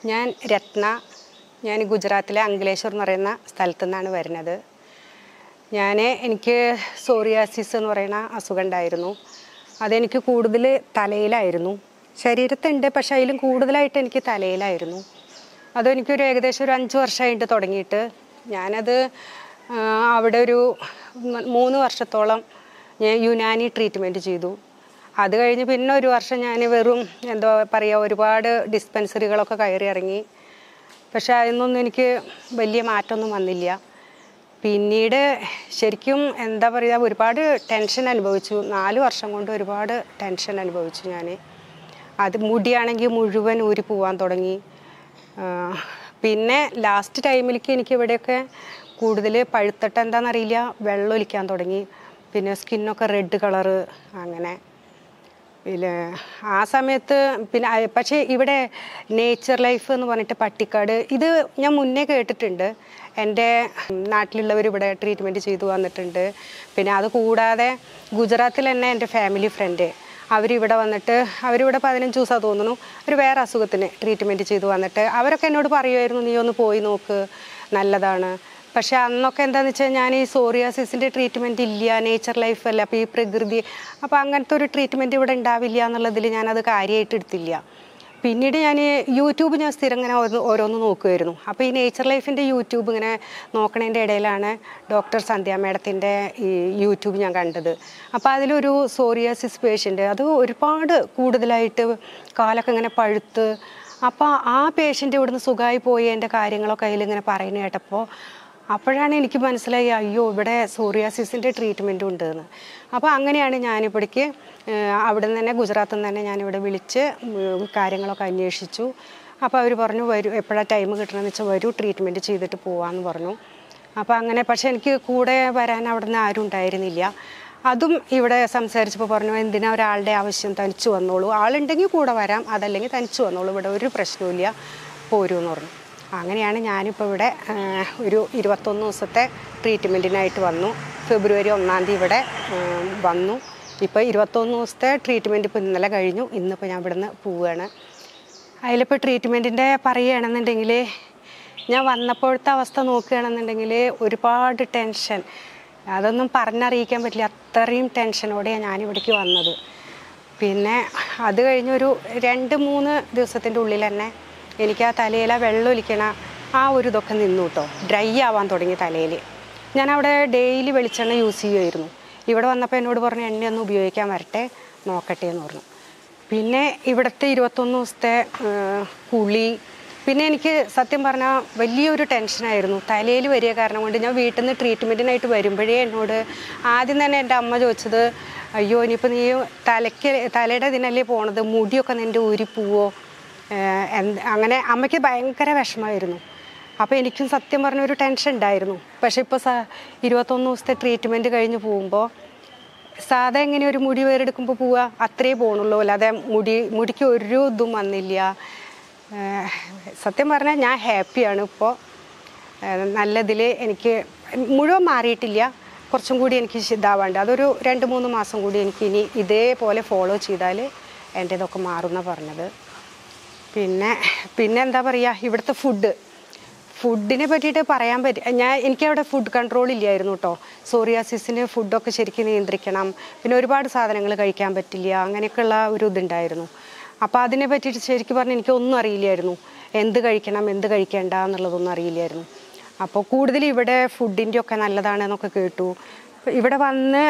ഞാൻ രത്ന ഞാൻ ഗുജറാത്തിലെ അങ്കലേശ്വർ എന്ന് പറയുന്ന സ്ഥലത്തു നിന്നാണ് വരുന്നത് ഞാൻ എനിക്ക് സോറിയാസിസ് എന്ന് പറയുന്ന അസുഖം ഉണ്ടായിരുന്നു അതെനിക്ക് കൂടുതൽ തലയിലായിരുന്നു ശരീരത്തുണ്ട് പക്ഷേ അതിലും കൂടുതലായിട്ട് എനിക്ക് തലയിലായിരുന്നു അതെനിക്കൊരു ഏകദേശം ഒരു അഞ്ച് വർഷമായിട്ട് തുടങ്ങിയിട്ട് ഞാനത് ആ, അവിടെ ഒരു മ- മൂന്ന് വർഷത്തോളം ഞാൻ യുനാനി ട്രീറ്റ്മെൻറ്റ് ചെയ്തു അത് കഴിഞ്ഞ് പിന്നെ ഒരു വർഷം ഞാൻ വെറും എന്താ പറയുക ഒരുപാട് ഡിസ്പെൻസറികളൊക്കെ കയറി ഇറങ്ങി പക്ഷെ അതിനൊന്നും എനിക്ക് വലിയ മാറ്റമൊന്നും വന്നില്ല പിന്നീട് ശരിക്കും എന്താ പറയുക ഒരുപാട് ടെൻഷൻ അനുഭവിച്ചു നാല് വർഷം കൊണ്ട് ഒരുപാട് ടെൻഷൻ അനുഭവിച്ചു ഞാൻ അത് മുടിയാണെങ്കിൽ മുഴുവൻ ഊരി പോവാൻ തുടങ്ങി ആ, പിന്നെ ലാസ്റ്റ് ടൈമിലേക്ക് എനിക്ക് ഇവിടെയൊക്കെ കൂടുതൽ പഴുത്തിട്ട് എന്താണെന്നറിയില്ല വെള്ളം ഒലിക്കാൻ തുടങ്ങി പിന്നെ സ്കിന്നൊക്കെ റെഡ് കളറ് അങ്ങനെ പിന്നെ ആ സമയത്ത് പിന്നെ ആ- പക്ഷേ ഇവിടെ നേച്ചർ ലൈഫ് എന്ന് പറഞ്ഞിട്ട് പട്ടിക്കാട് ഇത് ഞാൻ മുന്നേ കേട്ടിട്ടുണ്ട് എൻ്റെ നാട്ടിലുള്ളവർ ഇവിടെ ട്രീറ്റ്മെൻറ്റ് ചെയ്തു വന്നിട്ടുണ്ട് പിന്നെ അത് കൂടാതെ ഗുജറാത്തിൽ തന്നെ എൻ്റെ ഫാമിലി ഫ്രണ്ട് അവരിവിടെ വന്നിട്ട് അവരിവിടെ പതിനഞ്ച് ദിവസം തോന്നുന്നു അവർ വേറെ അസുഖത്തിന് ട്രീറ്റ്മെൻറ്റ് ചെയ്തു വന്നിട്ട് അവരൊക്കെ എന്നോട് പറയുമായിരുന്നു നീ ഒന്ന് പോയി നോക്ക് നല്ലതാണ് പക്ഷെ അന്നൊക്കെ എന്താണെന്ന് വെച്ചാൽ ഞാൻ ഈ സോറിയാസിസിൻ്റെ ട്രീറ്റ്മെൻറ്റ് ഇല്ല നേച്ചർ ലൈഫ് അല്ല അപ്പോൾ ഈ പ്രകൃതി അപ്പോൾ അങ്ങനത്തെ ഒരു ട്രീറ്റ്മെൻറ്റ് ഇവിടെ ഉണ്ടാവില്ല എന്നുള്ളതിൽ ഞാനത് കാര്യമായിട്ട് എടുത്തില്ല പിന്നീട് ഞാൻ യൂട്യൂബ് ഞാൻ സ്ഥിരം ഇങ്ങനെ ഓരോ- ഓരോന്ന് നോക്കുമായിരുന്നു അപ്പോൾ ഈ നേച്ചർ ലൈഫിൻ്റെ യൂട്യൂബ് ഇങ്ങനെ നോക്കണതിൻ്റെ ഇടയിലാണ് ഡോക്ടർ സന്ധ്യ മേഡത്തിൻ്റെ ഈ യൂട്യൂബ് ഞാൻ കണ്ടത് അപ്പോൾ അതിലൊരു സോറിയാസിസ് പേഷ്യൻ്റ് അത് ഒരുപാട് കൂടുതലായിട്ട് കാലൊക്കെ ഇങ്ങനെ പഴുത്ത് അപ്പോൾ ആ പേഷ്യൻ്റ് ഇവിടുന്ന് സുഖമായി പോയി എൻ്റെ കാര്യങ്ങളൊക്കെ അതിലിങ്ങനെ പറയുന്നത് കേട്ടപ്പോൾ അപ്പോഴാണ് എനിക്ക് മനസ്സിലായി അയ്യോ ഇവിടെ സോറിയാസിസിൻ്റെ ട്രീറ്റ്മെൻറ്റും ഉണ്ടെന്ന് അപ്പോൾ അങ്ങനെയാണ് ഞാനിവിടേക്ക് അവിടെ നിന്ന് തന്നെ ഗുജറാത്തിൽ നിന്ന് തന്നെ ഞാനിവിടെ വിളിച്ച് ഉം, കാര്യങ്ങളൊക്കെ അന്വേഷിച്ചു അപ്പോൾ അവർ പറഞ്ഞു വരൂ എപ്പോഴാണ് ടൈം കിട്ടണമെന്ന് വെച്ചാൽ വരൂ ട്രീറ്റ്മെൻറ്റ് ചെയ്തിട്ട് പോവാമെന്ന് പറഞ്ഞു അപ്പോൾ അങ്ങനെ പക്ഷേ എനിക്ക് കൂടെ വരാൻ അവിടെ നിന്ന് ആരും ഉണ്ടായിരുന്നില്ല അതും ഇവിടെ സംസാരിച്ചപ്പോൾ പറഞ്ഞു എന്തിനാ ഒരാളുടെ ആവശ്യം തനിച്ചു വന്നോളൂ ആളുണ്ടെങ്കിൽ കൂടെ വരാം അതല്ലെങ്കിൽ തനിച്ചു വന്നോളൂ ഇവിടെ ഒരു പ്രശ്നവുമില്ല പോരൂ എന്ന് പറഞ്ഞു അങ്ങനെയാണ് ഞാനിപ്പോൾ ഇവിടെ ആ, ഒരു ഇരുപത്തൊന്ന് ദിവസത്തെ ട്രീറ്റ്മെൻറ്റിനായിട്ട് വന്നു ഫെബ്രുവരി ഒന്നാം തീയതി ഇവിടെ ആ, വന്നു ഇപ്പോൾ ഇരുപത്തൊന്ന് ദിവസത്തെ ട്രീറ്റ്മെൻറ്റ് ഇപ്പോൾ ഇന്നലെ കഴിഞ്ഞു ഇന്നിപ്പോൾ ഞാൻ ഇവിടുന്ന് പോവുകയാണ് അതിലിപ്പോൾ ട്രീറ്റ്മെൻറ്റിൻ്റെ പറയുകയാണെന്നുണ്ടെങ്കിൽ ഞാൻ വന്നപ്പോഴത്തെ അവസ്ഥ നോക്കുകയാണെന്നുണ്ടെങ്കിൽ ഒരുപാട് ടെൻഷൻ അതൊന്നും പറഞ്ഞറിയിക്കാൻ പറ്റില്ല അത്രയും ടെൻഷനോടെയാണ് ഞാനിവിടേക്ക് വന്നത് പിന്നെ അത് കഴിഞ്ഞൊരു രണ്ട് മൂന്ന് ദിവസത്തിൻ്റെ ഉള്ളിൽ തന്നെ എനിക്ക് ആ തലയിലെ വെള്ളം ഒലിക്കണ ആ ഒരു ഇതൊക്കെ നിന്നു കേട്ടോ ഡ്രൈ ആവാൻ തുടങ്ങി തലയിൽ ഞാൻ അവിടെ ഡെയിലി വെളിച്ചെണ്ണ യൂസ് ചെയ്യുമായിരുന്നു ഇവിടെ വന്നപ്പോൾ എന്നോട് പറഞ്ഞു എണ്ണയൊന്നും ഉപയോഗിക്കാൻ വരട്ടെ നോക്കട്ടെ എന്ന് പറഞ്ഞു പിന്നെ ഇവിടുത്തെ ഇരുപത്തൊന്ന് ദിവസത്തെ ആ, കുളി പിന്നെ എനിക്ക് സത്യം പറഞ്ഞാൽ വലിയൊരു ടെൻഷനായിരുന്നു തലയിൽ വരിക കാരണം കൊണ്ട് ഞാൻ വീട്ടിൽ നിന്ന് ട്രീറ്റ്മെൻറ്റിനായിട്ട് വരുമ്പോഴേ എന്നോട് ആദ്യം തന്നെ എൻ്റെ അമ്മ ചോദിച്ചത് അയ്യോ ഇനിയിപ്പോൾ നീ തലയ്ക്ക് തലയുടെ ഇതിനല്ലേ പോണത് മുടിയൊക്കെ നിൻ്റെ ഊരിപ്പോവോ ഏഹ് എന്ത് അങ്ങനെ അമ്മയ്ക്ക് ഭയങ്കര വിഷമമായിരുന്നു അപ്പോൾ എനിക്കും സത്യം പറഞ്ഞ ഒരു ടെൻഷൻ ഉണ്ടായിരുന്നു പക്ഷേ ഇപ്പോൾ സ ഇരുപത്തൊന്ന് ദിവസത്തെ ട്രീറ്റ്മെൻറ്റ് കഴിഞ്ഞ് പോകുമ്പോൾ സാധാ എങ്ങനെ ഒരു മുടി വേറെടുക്കുമ്പോൾ പോവുക അത്രേ പോകണുള്ളൂ അല്ലാതെ മുടി മുടിക്ക് ഒരു ഇതും വന്നില്ല ഏഹ് സത്യം പറഞ്ഞാൽ ഞാൻ ഹാപ്പിയാണ് ഇപ്പോൾ നല്ലതിൽ എനിക്ക് മുഴുവൻ മാറിയിട്ടില്ല കുറച്ചും കൂടി എനിക്ക് ഇതാവാണ്ട് അതൊരു രണ്ട് മൂന്ന് മാസം കൂടി എനിക്ക് ഇനി ഇതേപോലെ ഫോളോ ചെയ്താൽ എൻ്റെ ഇതൊക്കെ മാറുമെന്നാണ് പറഞ്ഞത് പിന്നെ പിന്നെ എന്താ പറയുക ഇവിടുത്തെ ഫുഡ് ഫുഡിനെ പറ്റിയിട്ട് പറയാൻ പറ്റി ഞാൻ എനിക്കവിടെ ഫുഡ് കൺട്രോൾ ഇല്ലായിരുന്നു കേട്ടോ സോറിയാസിസിന് ഫുഡൊക്കെ ശരിക്കും നിയന്ത്രിക്കണം പിന്നെ ഒരുപാട് സാധനങ്ങൾ കഴിക്കാൻ പറ്റില്ല അങ്ങനെയൊക്കെയുള്ള ഒരു ഇതുണ്ടായിരുന്നു അപ്പോൾ അതിനെ പറ്റിയിട്ട് ശരിക്കും പറഞ്ഞാൽ എനിക്കൊന്നും അറിയില്ലായിരുന്നു എന്ത് കഴിക്കണം എന്ത് കഴിക്കേണ്ട എന്നുള്ളതൊന്നും അറിയില്ലായിരുന്നു അപ്പോൾ കൂടുതൽ ഇവിടെ ഫുഡിൻ്റെ ഒക്കെ നല്ലതാണെന്നൊക്കെ കേട്ടു ഇവിടെ വന്ന്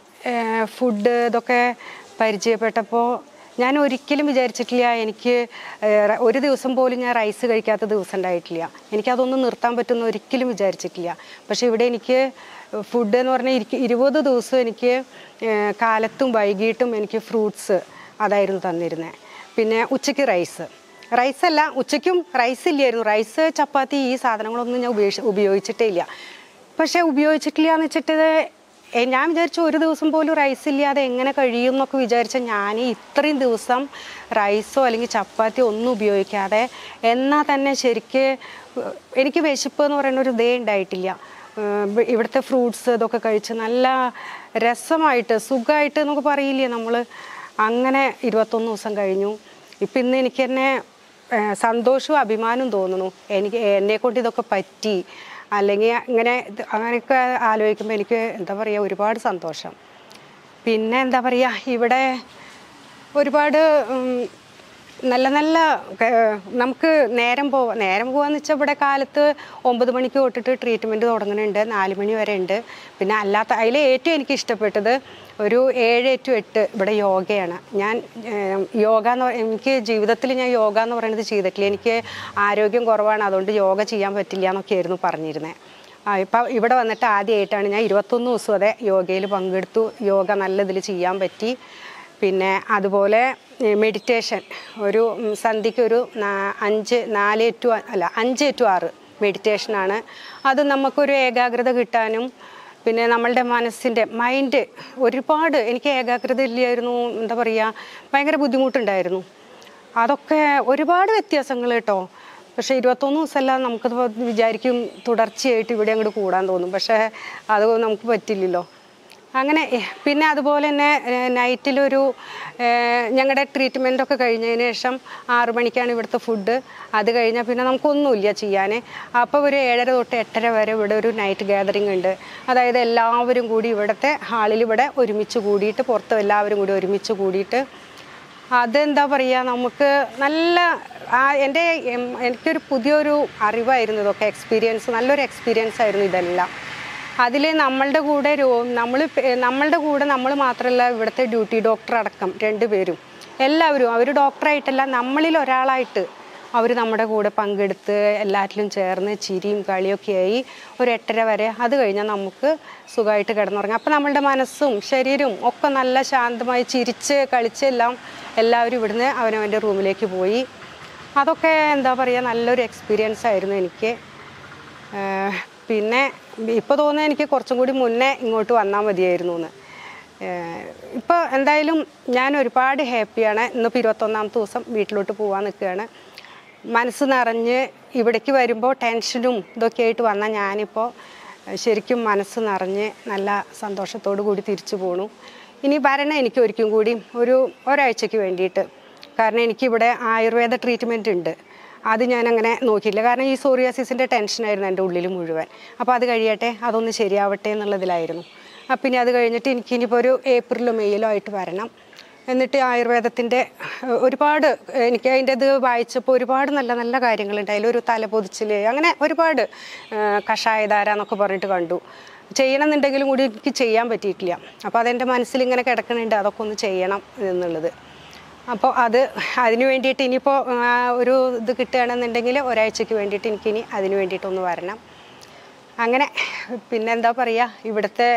ഫുഡ് ഇതൊക്കെ പരിചയപ്പെട്ടപ്പോൾ ഞാൻ ഒരിക്കലും വിചാരിച്ചിട്ടില്ല എനിക്ക് ഏഹ്, ഒരു ദിവസം പോലും ഞാൻ റൈസ് കഴിക്കാത്ത ദിവസം ഉണ്ടായിട്ടില്ല എനിക്കതൊന്നും നിർത്താൻ പറ്റുമെന്ന് ഒരിക്കലും വിചാരിച്ചിട്ടില്ല പക്ഷേ ഇവിടെ എനിക്ക് ഫുഡ് എന്ന് പറഞ്ഞാൽ ഇരിക്ക ഇരുപത് ദിവസം എനിക്ക് ഏഹ്, കാലത്തും വൈകിട്ടും എനിക്ക് ഫ്രൂട്ട്സ് അതായിരുന്നു തന്നിരുന്നത് പിന്നെ ഉച്ചയ്ക്ക് റൈസ് റൈസ് അല്ല ഉച്ചയ്ക്കും റൈസ് ഇല്ലായിരുന്നു റൈസ് ചപ്പാത്തി ഈ സാധനങ്ങളൊന്നും ഞാൻ ഉപയോഗിച്ച് ഉപയോഗിച്ചിട്ടേ ഇല്ല പക്ഷേ ഉപയോഗിച്ചിട്ടില്ല എന്ന് വെച്ചിട്ട് ഏ, ഞാൻ വിചാരിച്ചു ഒരു ദിവസം പോലും റൈസ് ഇല്ലാതെ എങ്ങനെ കഴിയും എന്നൊക്കെ വിചാരിച്ച ഞാൻ ഇത്രയും ദിവസം റൈസോ അല്ലെങ്കിൽ ചപ്പാത്തിയോ ഒന്നും ഉപയോഗിക്കാതെ എന്നാൽ തന്നെ ശരിക്ക് എനിക്ക് വിശപ്പ് എന്ന് പറയുന്ന ഒരു ഇതേ ഉണ്ടായിട്ടില്ല ഏഹ് ഇവിടുത്തെ ഫ്രൂട്ട്സ് ഇതൊക്കെ കഴിച്ച് നല്ല രസമായിട്ട് സുഖമായിട്ട് എന്നൊക്കെ പറയില്ലേ നമ്മൾ അങ്ങനെ ഇരുപത്തൊന്ന് ദിവസം കഴിഞ്ഞു ഇപ്പം ഇന്ന് എനിക്ക് തന്നെ ഏഹ്, സന്തോഷവും അഭിമാനവും തോന്നുന്നു എനിക്ക് എന്നെ കൊണ്ട് ഇതൊക്കെ പറ്റി അല്ലെങ്കിൽ ഇങ്ങനെ ഇത് അങ്ങനെയൊക്കെ ആലോചിക്കുമ്പോൾ എനിക്ക് എന്താ പറയുക ഒരുപാട് സന്തോഷം പിന്നെ എന്താ പറയുക ഇവിടെ ഒരുപാട് ഉം, നല്ല നല്ല ഏഹ്, നമുക്ക് നേരം പോവാ നേരം പോവാന്ന് വെച്ചാൽ ഇവിടെ കാലത്ത് ഒമ്പത് മണിക്ക് തൊട്ടിട്ട് ട്രീറ്റ്മെൻറ്റ് തുടങ്ങുന്നുണ്ട് നാല് മണി വരെ ഉണ്ട് പിന്നെ അല്ലാത്ത അതിൽ ഏറ്റവും എനിക്ക് ഇഷ്ടപ്പെട്ടത് ഒരു ഏഴ് ടു എട്ട് ഇവിടെ യോഗയാണ് ഞാൻ ഏഹ്, യോഗ എന്ന് പറ- എനിക്ക് ജീവിതത്തിൽ ഞാൻ യോഗ എന്ന് പറയുന്നത് ചെയ്തിട്ടില്ല എനിക്ക് ആരോഗ്യം കുറവാണ് അതുകൊണ്ട് യോഗ ചെയ്യാൻ പറ്റില്ല എന്നൊക്കെയായിരുന്നു പറഞ്ഞിരുന്നത് ആ ഇപ്പം ഇവിടെ വന്നിട്ട് ആദ്യമായിട്ടാണ് ഞാൻ ഇരുപത്തൊന്ന് ദിവസം അതെ യോഗയിൽ പങ്കെടുത്തു യോഗ നല്ല ഇതിൽ ചെയ്യാൻ പറ്റി പിന്നെ അതുപോലെ മെഡിറ്റേഷൻ ഒരു ഉം, സന്ധ്യയ്ക്ക് ഒരു നാ- അഞ്ച് നാല് ടു അല്ല അഞ്ച് ടു ആറ് മെഡിറ്റേഷനാണ് അത് നമുക്കൊരു ഏകാഗ്രത കിട്ടാനും പിന്നെ നമ്മളുടെ മനസ്സിൻ്റെ മൈൻഡ് ഒരുപാട് എനിക്ക് ഏകാഗ്രത ഇല്ലായിരുന്നു എന്താ പറയുക ഭയങ്കര ബുദ്ധിമുട്ടുണ്ടായിരുന്നു അതൊക്കെ ഒരുപാട് വ്യത്യാസങ്ങൾ കേട്ടോ പക്ഷേ ഇരുപത്തൊന്ന് ദിവസമല്ല നമുക്കത് വിചാരിക്കും തുടർച്ചയായിട്ട് ഇവിടെ അങ്ങോട്ട് കൂടാൻ തോന്നും പക്ഷേ അത് നമുക്ക് പറ്റില്ലല്ലോ അങ്ങനെ എഹ്, പിന്നെ അതുപോലെ തന്നെ നൈറ്റിലൊരു ഞങ്ങളുടെ ട്രീറ്റ്മെൻ്റ് ഒക്കെ കഴിഞ്ഞതിന് ശേഷം ആറു മണിക്കാണ് ഇവിടുത്തെ ഫുഡ് അത് കഴിഞ്ഞാൽ പിന്നെ നമുക്കൊന്നുമില്ല ചെയ്യാൻ അപ്പോൾ ഒരു ഏഴര തൊട്ട് എട്ടര വരെ ഇവിടെ ഒരു നൈറ്റ് ഗാദറിംഗ് ഉണ്ട് അതായത് എല്ലാവരും കൂടി ഇവിടുത്തെ ഹാളിൽ ഇവിടെ ഒരുമിച്ച് കൂടിയിട്ട് പുറത്ത് എല്ലാവരും കൂടി ഒരുമിച്ച് കൂടിയിട്ട് അതെന്താ പറയുക നമുക്ക് നല്ല ആ എൻ്റെ എം- എനിക്കൊരു പുതിയൊരു അറിവായിരുന്നു ഇതൊക്കെ എക്സ്പീരിയൻസ് നല്ലൊരു എക്സ്പീരിയൻസ് ആയിരുന്നു ഇതെല്ലാം അതിൽ നമ്മളുടെ കൂടെ രോ നമ്മൾ നമ്മളുടെ കൂടെ നമ്മൾ മാത്രമല്ല ഇവിടുത്തെ ഡ്യൂട്ടി ഡോക്ടർ അടക്കം രണ്ടുപേരും എല്ലാവരും അവർ ഡോക്ടറായിട്ടല്ല നമ്മളിൽ ഒരാളായിട്ട് അവർ നമ്മുടെ കൂടെ പങ്കെടുത്ത് എല്ലാറ്റിലും ചേർന്ന് ചിരിയും കളിയൊക്കെയായി ഒരു എട്ടര വരെ അത് കഴിഞ്ഞാൽ നമുക്ക് സുഖമായിട്ട് കിടന്നുറങ്ങാം അപ്പം നമ്മളുടെ മനസ്സും ശരീരവും ഒക്കെ നല്ല ശാന്തമായി ചിരിച്ച് കളിച്ച് എല്ലാം എല്ലാവരും ഇവിടുന്ന് അവനവൻ്റെ റൂമിലേക്ക് പോയി അതൊക്കെ എന്താ പറയുക നല്ലൊരു എക്സ്പീരിയൻസ് ആയിരുന്നു എനിക്ക് ഏഹ് പിന്നെ ഇപ്പോൾ തോന്നുന്നത് എനിക്ക് കുറച്ചും കൂടി മുന്നേ ഇങ്ങോട്ട് വന്നാൽ മതിയായിരുന്നു എന്ന് ഇപ്പോൾ എന്തായാലും ഞാൻ ഒരുപാട് ഹാപ്പിയാണ് ഇന്നിപ്പോൾ ഇരുപത്തൊന്നാമത്തെ ദിവസം വീട്ടിലോട്ട് പോകാൻ നിൽക്കുകയാണ് മനസ്സ് നിറഞ്ഞ് ഇവിടേക്ക് വരുമ്പോൾ ടെൻഷനും ഇതൊക്കെ ആയിട്ട് വന്ന ഞാനിപ്പോൾ ശരിക്കും മനസ്സ് നിറഞ്ഞ് നല്ല സന്തോഷത്തോടു കൂടി തിരിച്ചു പോണു ഇനി വരണം എനിക്ക് ഒരിക്കലും കൂടി ഒരു ഒരാഴ്ചയ്ക്ക് വേണ്ടിയിട്ട് കാരണം എനിക്കിവിടെ ആയുർവേദ ട്രീറ്റ്മെൻറ്റ് ഉണ്ട് അത് ഞാൻ അങ്ങനെ നോക്കിയില്ല കാരണം ഈ സോറിയാസിസിൻ്റെ ടെൻഷനായിരുന്നു എൻ്റെ ഉള്ളിൽ മുഴുവൻ അപ്പോൾ അത് കഴിയട്ടെ അതൊന്ന് ശരിയാവട്ടെ എന്നുള്ളതിലായിരുന്നു അപ്പം ഇനി അത് കഴിഞ്ഞിട്ട് എനിക്ക് ഇനിയിപ്പോൾ ഒരു ഏപ്രിലോ മെയ്യിലോ ആയിട്ട് വരണം എന്നിട്ട് ആയുർവേദത്തിൻ്റെ ഏഹ്, ഒരുപാട് എനിക്ക് അതിൻ്റെ ഇത് വായിച്ചപ്പോൾ ഒരുപാട് നല്ല നല്ല കാര്യങ്ങളുണ്ട് അതിലൊരു തലപൊതിച്ചിൽ അങ്ങനെ ഒരുപാട് ഏഹ്, കഷായധാര എന്നൊക്കെ പറഞ്ഞിട്ട് കണ്ടു ചെയ്യണമെന്നുണ്ടെങ്കിലും കൂടി എനിക്ക് ചെയ്യാൻ പറ്റിയിട്ടില്ല അപ്പോൾ അതെൻ്റെ മനസ്സിൽ ഇങ്ങനെ കിടക്കുന്നുണ്ട് അതൊക്കെ ഒന്ന് ചെയ്യണം എന്നുള്ളത് അപ്പോൾ അത് അതിന് വേണ്ടിയിട്ട് ഇനിയിപ്പോൾ ആ, ഒരു ഇത് കിട്ടുകയാണെന്നുണ്ടെങ്കിൽ ഒരാഴ്ചയ്ക്ക് വേണ്ടിയിട്ട് എനിക്കിനി അതിന് വേണ്ടിയിട്ടൊന്ന് വരണം അങ്ങനെ പിന്നെ എന്താ പറയുക ഇവിടുത്തെ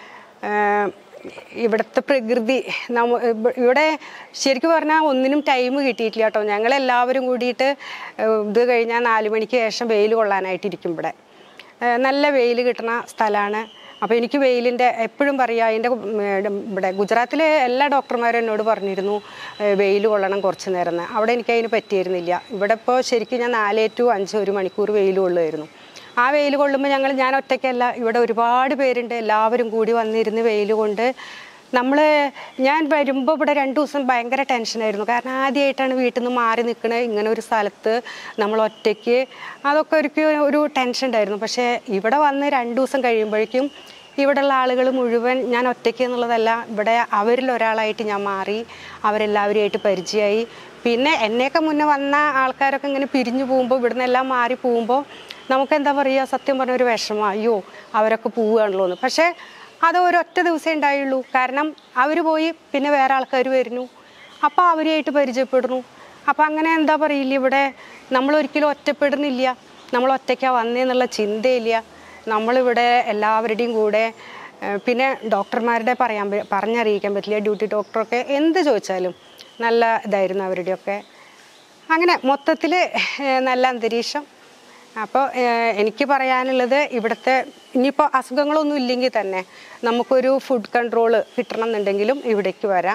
ആ, ഇവിടുത്തെ പ്രകൃതി നമ്മ ഇബ- ഇവിടെ ശരിക്കും പറഞ്ഞാൽ ഒന്നിനും ടൈം കിട്ടിയിട്ടില്ല കേട്ടോ ഞങ്ങളെല്ലാവരും കൂടിയിട്ട് ആ, ഇത് കഴിഞ്ഞാൽ നാല് മണിക്ക് ശേഷം വെയിൽ കൊള്ളാനായിട്ടിരിക്കും ഇവിടെ ആ, നല്ല വെയിൽ കിട്ടുന്ന സ്ഥലമാണ് അപ്പോൾ എനിക്ക് വെയിലിൻ്റെ എപ്പോഴും പറയാം അതിൻ്റെ ഇവിടെ ഗുജറാത്തിലെ എല്ലാ ഡോക്ടർമാരും എന്നോട് പറഞ്ഞിരുന്നു വെയിൽ കൊള്ളണം കുറച്ച് നേരം എന്ന് അവിടെ എനിക്ക് അതിന് പറ്റിയിരുന്നില്ല ഇവിടെ ഇപ്പോൾ ശരിക്കും ഞാൻ നാല് ടു അഞ്ച് ഒരു മണിക്കൂർ വെയിൽ കൊള്ളുമായിരുന്നു ആ വെയിൽ കൊള്ളുമ്പോൾ ഞങ്ങൾ ഞാൻ ഒറ്റയ്ക്കല്ല ഇവിടെ ഒരുപാട് പേരുണ്ട് എല്ലാവരും കൂടി വന്നിരുന്ന് വെയിൽ കൊണ്ട് നമ്മൾ ഞാൻ വരുമ്പോൾ ഇവിടെ രണ്ട് ദിവസം ഭയങ്കര ടെൻഷനായിരുന്നു കാരണം ആദ്യമായിട്ടാണ് വീട്ടിൽ നിന്ന് മാറി നിൽക്കുന്നത് ഇങ്ങനെ ഒരു സ്ഥലത്ത് നമ്മൾ ഒറ്റയ്ക്ക് അതൊക്കെ ഒരു ഒരു ടെൻഷൻ ഉണ്ടായിരുന്നു പക്ഷേ ഇവിടെ വന്ന് രണ്ട് ദിവസം കഴിയുമ്പോഴേക്കും ഇവിടെയുള്ള ആളുകൾ മുഴുവൻ ഞാൻ ഒറ്റയ്ക്ക് എന്നുള്ളതല്ല ഇവിടെ അവരിൽ ഒരാളായിട്ട് ഞാൻ മാറി അവരെല്ലാവരുമായിട്ട് പരിചയമായി പിന്നെ എന്നെയൊക്കെ മുന്നേ വന്ന ആൾക്കാരൊക്കെ ഇങ്ങനെ പിരിഞ്ഞു പോകുമ്പോൾ ഇവിടുന്ന് എല്ലാം മാറി പോകുമ്പോൾ നമുക്ക് എന്താ പറയുക സത്യം പറഞ്ഞ ഒരു വിഷമം അയ്യോ അവരൊക്കെ പോവുകയാണല്ലോ എന്ന് പക്ഷേ അത് ഒരൊറ്റ ദിവസമേ ഉണ്ടായുള്ളൂ കാരണം അവർ പോയി പിന്നെ വേറെ ആൾക്കാർ വരുന്നു അപ്പോൾ അവരുമായിട്ട് പരിചയപ്പെടുന്നു അപ്പോൾ അങ്ങനെ എന്താ പറയില്ല ഇവിടെ നമ്മൾ ഒരിക്കലും ഒറ്റപ്പെടുന്നില്ല നമ്മൾ ഒറ്റയ്ക്കാണ് വന്നേന്നുള്ള ചിന്തയില്ല നമ്മളിവിടെ എല്ലാവരുടെയും കൂടെ ഏഹ്, പിന്നെ ഡോക്ടർമാരുടെ പറയാൻ പ- പറഞ്ഞറിയിക്കാൻ പറ്റില്ല ഡ്യൂട്ടി ഡോക്ടറൊക്കെ എന്ത് ചോദിച്ചാലും നല്ല ഇതായിരുന്നു അവരുടെയൊക്കെ അങ്ങനെ മൊത്തത്തിൽ നല്ല അന്തരീക്ഷം അപ്പോൾ എനിക്ക് പറയാനുള്ളത് ഇവിടുത്തെ ഇനിയിപ്പോൾ അസുഖങ്ങളൊന്നും ഇല്ലെങ്കിൽ തന്നെ നമുക്കൊരു ഫുഡ് കൺട്രോൾ കിട്ടണം എന്നുണ്ടെങ്കിലും ഇവിടേക്ക് വരാം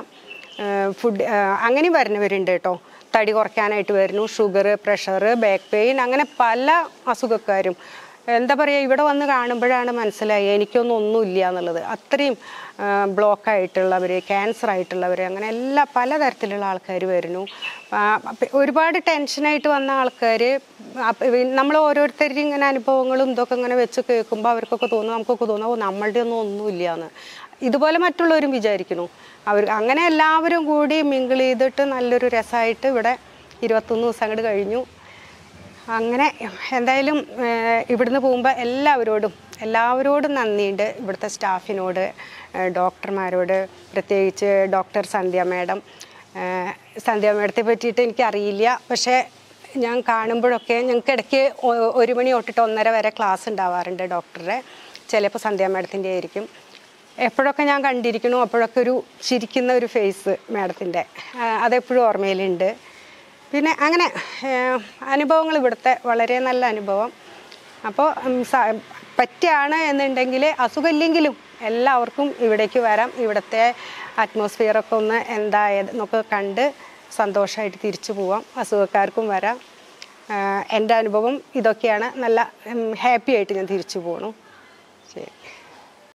ഫുഡ് അങ്ങനെയും വരുന്നവരുണ്ട് കേട്ടോ തടി കുറയ്ക്കാനായിട്ട് വരുന്നു ഷുഗർ പ്രഷർ ബാക്ക് പെയിൻ അങ്ങനെ പല അസുഖക്കാരും എന്താ പറയുക ഇവിടെ വന്ന് കാണുമ്പോഴാണ് മനസ്സിലായി എനിക്കൊന്നും ഒന്നുമില്ല എന്നുള്ളത് അത്രയും ബ്ലോക്ക് ആയിട്ടുള്ളവർ ക്യാൻസർ ആയിട്ടുള്ളവർ അങ്ങനെ എല്ലാ പലതരത്തിലുള്ള ആൾക്കാർ വരുന്നു ആ, അപ്പ- ഒരുപാട് ടെൻഷനായിട്ട് വന്ന ആൾക്കാർ നമ്മൾ ഓരോരുത്തരും ഇങ്ങനെ അനുഭവങ്ങളും ഇതൊക്കെ ഇങ്ങനെ വെച്ച് കേൾക്കുമ്പോൾ അവർക്കൊക്കെ തോന്നും നമുക്കൊക്കെ തോന്നും ഓ നമ്മളുടെ ഒന്നും ഒന്നുമില്ല എന്ന് ഇതുപോലെ മറ്റുള്ളവരും വിചാരിക്കുന്നു അവർ അങ്ങനെ എല്ലാവരും കൂടി മിങ്കിൾ ചെയ്തിട്ട് നല്ലൊരു രസമായിട്ട് ഇവിടെ ഇരുപത്തൊന്ന് ദിവസം അങ്ങോട്ട് കഴിഞ്ഞു അങ്ങനെ എന്തായാലും ഏഹ്, ഇവിടുന്ന് പോകുമ്പോൾ എല്ലാവരോടും എല്ലാവരോടും നന്ദിയുണ്ട് ഇവിടുത്തെ സ്റ്റാഫിനോട് ഏഹ്, ഡോക്ടർമാരോട് പ്രത്യേകിച്ച് ഡോക്ടർ സന്ധ്യ മാഡം ഏഹ്, സന്ധ്യ മാഡത്തെ പറ്റിയിട്ട് എനിക്കറിയില്ല പക്ഷേ ഞാൻ കാണുമ്പോഴൊക്കെ ഞങ്ങൾക്ക് ഇടയ്ക്ക് ഒ- ഒരു മണി തൊട്ടിട്ട് ഒന്നര വരെ ക്ലാസ് ഉണ്ടാവാറുണ്ട് ഡോക്ടറുടെ ചിലപ്പോൾ സന്ധ്യ മാഡത്തിൻ്റെ ആയിരിക്കും എപ്പോഴൊക്കെ ഞാൻ കണ്ടിരിക്കണു അപ്പോഴൊക്കെ ഒരു ചിരിക്കുന്ന ഒരു ഫേസ് മാഡത്തിൻ്റെ അതെപ്പോഴും ഓർമ്മയിലുണ്ട് പിന്നെ അങ്ങനെ ഏഹ്, അനുഭവങ്ങൾ ഇവിടുത്തെ വളരെ നല്ല അനുഭവം അപ്പോൾ ഉം, സ- പറ്റുകയാണ് എന്നുണ്ടെങ്കിൽ അസുഖമില്ലെങ്കിലും എല്ലാവർക്കും ഇവിടേക്ക് വരാം ഇവിടുത്തെ അറ്റ്മോസ്ഫിയറൊക്കെ ഒന്ന് എന്തായെന്നൊക്കെ കണ്ട് സന്തോഷമായിട്ട് തിരിച്ചു പോവാം അസുഖക്കാർക്കും വരാം ആഹ്, എൻ്റെ അനുഭവം ഇതൊക്കെയാണ് നല്ല ഹാപ്പി ആയിട്ട് ഞാൻ തിരിച്ചു പോകണു ശരി